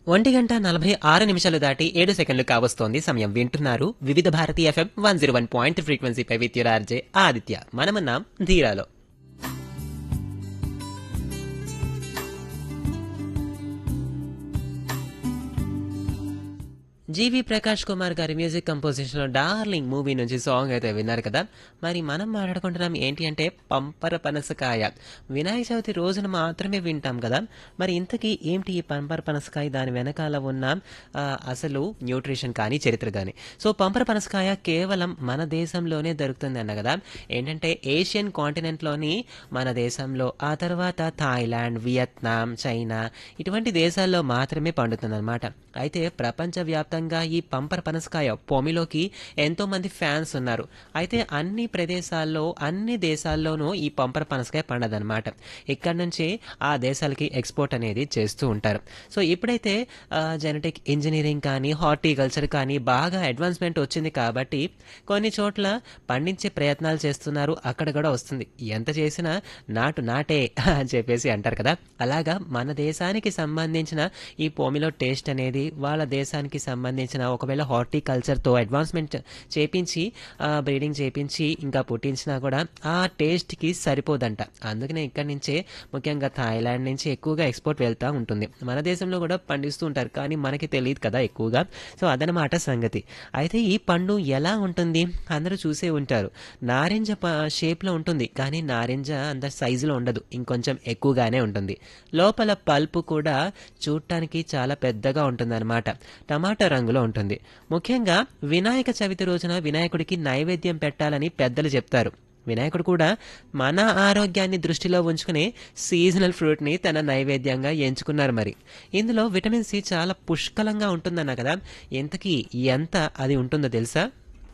ఒంటి గంట నలభై ఆరు నిమిషాలు దాటి ఏడు సెకండ్లు కావస్తోంది సమయం వింటున్నారు Vividh Bharati FM one zero one point ఫ్రీక్వెన్సీపై విద్యురార్జే ఆదిత్య మనమున్నాం ధీరాలో జీవి ప్రకాష్ కుమార్ గారి మ్యూజిక్ కంపోజిషన్ లో డార్లింగ్ మూవీ నుంచి సాంగ్ అయితే విన్నారు కదా మరి మనం మాట్లాడుకుంటున్నాం ఏంటి అంటే పంపర పనసకాయ వినాయక చవితి రోజున మాత్రమే వింటాం కదా మరి ఇంతకీ ఏంటి ఈ పంపర పనసకాయ దాని వెనకాల ఉన్న ఆ, అసలు న్యూట్రిషన్ కానీ చరిత్ర కానీ సో పంపర పనసకాయ కేవలం మన దేశంలోనే దొరుకుతుంది అన్న కదా ఏంటంటే ఏషియన్ కాంటినెంట్లోని మన దేశంలో ఆ తర్వాత థాయిలాండ్ వియత్నాం చైనా ఇటువంటి దేశాల్లో మాత్రమే పండుతుంది అనమాట అయితే ప్రపంచవ్యాప్తంగా ఈ పంపర పనసకాయ పొమిలోకి ఎంతో మంది ఫ్యాన్స్ ఉన్నారు అయితే అన్ని ప్రదేశాల్లో అన్ని దేశాల్లోనూ ఈ పంపర పనసకాయ పండదన్నమాట ఇక్కడ నుంచి ఆ దేశాలకి ఎక్స్పోర్ట్ అనేది చేస్తూ ఉంటారు సో ఇప్పుడైతే జెనెటిక్ ఇంజనీరింగ్ కానీ హార్టికల్చర్ కానీ బాగా అడ్వాన్స్మెంట్ వచ్చింది కాబట్టి కొన్ని చోట్ల పండించే ప్రయత్నాలు చేస్తున్నారు అక్కడ కూడా వస్తుంది ఎంత చేసినా నాటు నాటే అని చెప్పేసి అంటారు కదా అలాగా మన దేశానికి సంబంధించిన ఈ పోమిలో టేస్ట్ అనేది వాళ్ళ దేశానికి సంబంధించిన ఒకవేళ హార్టికల్చర్తో అడ్వాన్స్మెంట్ చేపించి బ్రీడింగ్ చేపించి ఇంకా పుట్టించినా కూడా ఆ టేస్ట్కి సరిపోదంట అందుకనే ఇక్కడి నుంచే ముఖ్యంగా థాయిలాండ్ నుంచి ఎక్కువగా ఎక్స్పోర్ట్ వెళ్తూ ఉంటుంది మన దేశంలో కూడా పండిస్తూ ఉంటారు కానీ మనకి తెలియదు కదా ఎక్కువగా సో అదనమాట సంగతి అయితే ఈ పండు ఎలా ఉంటుంది అందరూ చూసే ఉంటారు నారింజ ప- షేప్లో ఉంటుంది కానీ నారింజ అంత సైజులో ఉండదు ఇంకొంచెం ఎక్కువగానే ఉంటుంది లోపల పల్పు కూడా చూడటానికి చాలా పెద్దగా ఉంటుందన్నమాట టమాటా రంగులో ఉంటుంది ముఖ్యంగా వినాయక చవితి రోజున వినాయకుడికి నైవేద్యం పెట్టాలని పెద్దలు చెప్తారు వినాయకుడు కూడా మన ఆరోగ్యాన్ని దృష్టిలో ఉంచుకుని సీజనల్ ఫ్రూట్ని తన నైవేద్యంగా ఎంచుకున్నారు మరి ఇందులో విటమిన్ సి చాలా పుష్కలంగా ఉంటుందన్న కదా ఇంతకీ ఎంత అది ఉంటుందో తెలుసా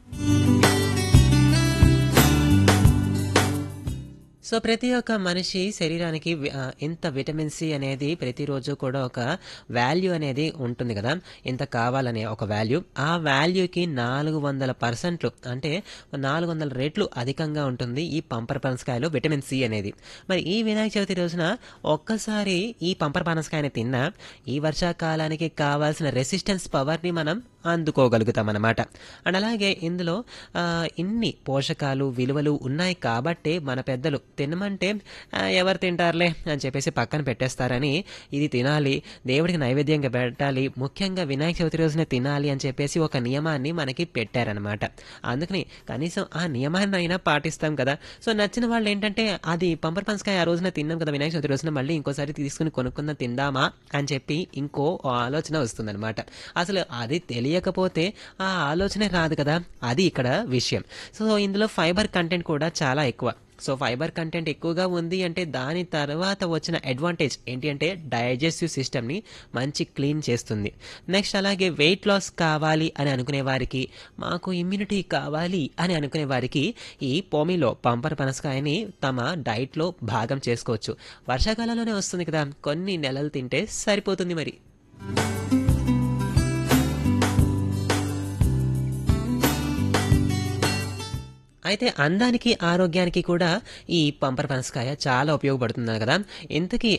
సో ప్రతి ఒక్క మనిషి శరీరానికి వి- ఆ, ఇంత విటమిన్ సి అనేది ప్రతిరోజు కూడా ఒక వాల్యూ అనేది ఉంటుంది కదా ఇంత కావాలనే ఒక వాల్యూ ఆ వాల్యూకి నాలుగు వందల పర్సెంట్లు అంటే నాలుగు వందల రెట్లు అధికంగా ఉంటుంది ఈ పంపర పనసకాయలో విటమిన్ సి అనేది మరి ఈ వినాయక చవితి రోజున ఒక్కసారి ఈ పంపర పనసకాయని తిన్నా ఈ వర్షాకాలానికి కావాల్సిన రెసిస్టెన్స్ పవర్ని మనం అందుకోగలుగుతాం అన్నమాట అండ్ అలాగే ఇందులో ఆ, ఇన్ని పోషకాలు విలువలు ఉన్నాయి కాబట్టే మన పెద్దలు తినమంటే ఆ, ఎవరు తింటారులే అని చెప్పేసి పక్కన పెట్టేస్తారని ఇది తినాలి దేవుడికి నైవేద్యంగా పెట్టాలి ముఖ్యంగా వినాయక చవితి రోజున తినాలి అని చెప్పేసి ఒక నియమాన్ని మనకి పెట్టారనమాట అందుకని కనీసం ఆ నియమాన్ని అయినా పాటిస్తాం కదా సో నచ్చిన వాళ్ళు ఏంటంటే అది పంపర్ పనసకాయ ఆ రోజున తిన్నాం కదా వినాయక చవితి రోజున మళ్ళీ ఇంకోసారి తీసుకుని కొనుక్కుందాం తిందామా అని చెప్పి ఇంకో ఆలోచన వస్తుందన్నమాట అసలు అది తెలియకపోతే ఆ ఆలోచనే రాదు కదా అది ఇక్కడ విషయం సో ఇందులో ఫైబర్ కంటెంట్ కూడా చాలా ఎక్కువ సో ఫైబర్ కంటెంట్ ఎక్కువగా ఉంది అంటే దాని తర్వాత వచ్చిన అడ్వాంటేజ్ ఏంటి అంటే డైజెస్టివ్ సిస్టమ్ని మంచి క్లీన్ చేస్తుంది నెక్స్ట్ అలాగే వెయిట్ లాస్ కావాలి అని అనుకునే వారికి మాకు ఇమ్యూనిటీ కావాలి అని అనుకునే వారికి ఈ పోమిలో పంపర్ పనసకాయని తమ డైట్లో భాగం చేసుకోవచ్చు వర్షాకాలంలోనే వస్తుంది కదా కొన్ని నెలలు తింటే సరిపోతుంది మరి అయితే అందానికి ఆరోగ్యానికి కూడా ఈ పంపర్ పనసకాయ చాలా ఉపయోగపడుతుంది కదా ఇంతకీ